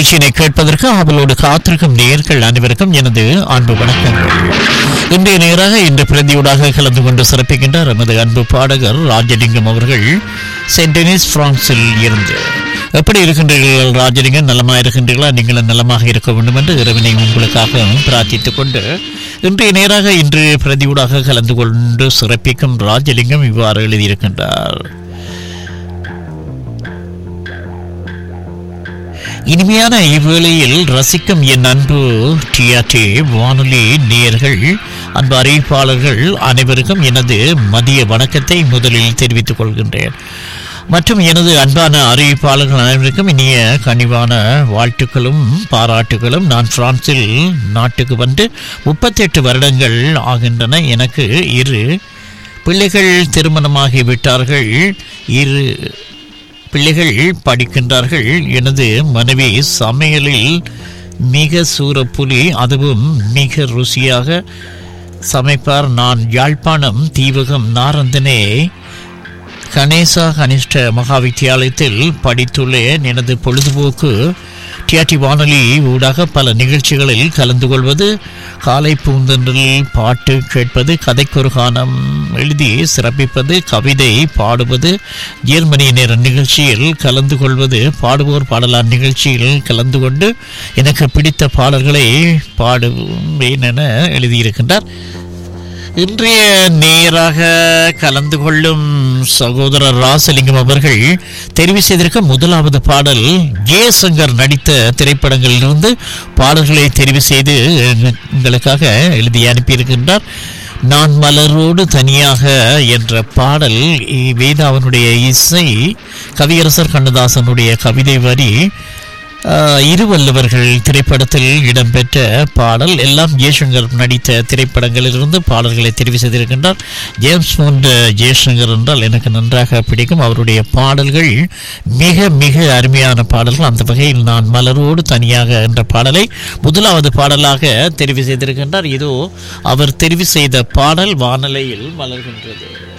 நிகழ்ச்சியினை கேட்பதற்கு அவளோடு காத்திருக்கும் நேர்கள் அனைவருக்கும் எனது அன்பு வணக்கங்கள் இன்றைய நேராக இன்று பிரதியூடாக கலந்து கொண்டு சிறப்பிக்கின்றார் எமது அன்பு பாடகர் ராஜலிங்கம் அவர்கள் சென்ட் டெனிஸ் பிரான்சில் இருந்து எப்படி இருக்கின்றீர்கள் ராஜலிங்கம் நலமாக இருக்கின்றீர்களா நீங்களும் நலமாக இருக்க வேண்டும் என்று இறைவனை உங்களுக்காக பிரார்த்தித்துக் கொண்டு இன்றைய நேராக இன்று பிரதியூடாக கலந்து கொண்டு சிறப்பிக்கும் ராஜலிங்கம் இவ்வாறு எழுதியிருக்கின்றார் இனிமையான இவ்வேளையில் ரசிக்கும் என் அன்பு டிஆர்டி வானொலி நேயர்கள் அன்பு அறிவிப்பாளர்கள் அனைவருக்கும் எனது மதிய வணக்கத்தை முதலில் தெரிவித்துக் கொள்கின்றேன் மற்றும் எனது அன்பான அறிவிப்பாளர்கள் அனைவருக்கும் இனிய கனிவான வாழ்த்துக்களும் பாராட்டுகளும் நான் பிரான்சில் நாட்டுக்கு வந்து முப்பத்தெட்டு வருடங்கள் ஆகின்றன எனக்கு இரு பிள்ளைகள் திருமணமாகி விட்டார்கள் இரு பிள்ளைகள் படிக்கின்றார்கள் எனது மனைவி சமையலில் மிக சூரப்புலி அதுவும் மிக ருசியாக சமைப்பார் நான் யாழ்ப்பாணம் தீவகம் நாரந்தனே கணேசா கனிஷ்ட மகா வித்தியாலயத்தில் படித்துள்ளேன் எனது பொழுதுபோக்கு டிஆர்டி வானொலி ஊடாக பல நிகழ்ச்சிகளில் கலந்து கொள்வது காலை பூந்தொன்றில் பாட்டு கேட்பது கதைக்கொரு கானம் எழுதி சிறப்பிப்பது கவிதை பாடுவது ஜெர்மனி நேர நிகழ்ச்சியில் கலந்து கொள்வது பாடுவோர் பாடலார் நிகழ்ச்சியில் கலந்து கொண்டு எனக்கு பிடித்த பாடல்களை பாடுவேன் என எழுதியிருக்கின்றார் இன்றைய நேராக கலந்து கொள்ளும் சகோதரர் ராசலிங்கம் அவர்கள் தெரிவு செய்திருக்க முதலாவது பாடல் ஜெயசங்கர் நடித்த திரைப்படங்களிலிருந்து பாடல்களை தெரிவு செய்து எங்களுக்காக எழுதி அனுப்பியிருக்கின்றார் நான் மலரோடு தனியாக என்ற பாடல் வேதாவனுடைய இசை கவியரசர் கண்ணதாசனுடைய கவிதை வரி ஆஹ், இருவல்லவர்கள் திரைப்படத்தில் இடம்பெற்ற பாடல் எல்லாம் ஜெய்சங்கர் நடித்த திரைப்படங்களிலிருந்து பாடல்களை தெரிவு செய்திருக்கின்றார் ஜேம்ஸ் போன்ற ஜெய்சங்கர் என்றால் எனக்கு நன்றாக பிடிக்கும் அவருடைய பாடல்கள் மிக மிக அருமையான பாடல்கள் அந்த வகையில் நான் மலரோடு தனியாக என்ற பாடலை முதலாவது பாடலாக தெரிவு செய்திருக்கின்றார் இதோ அவர் தெரிவு செய்த பாடல் வானலையில் மலர்கின்றது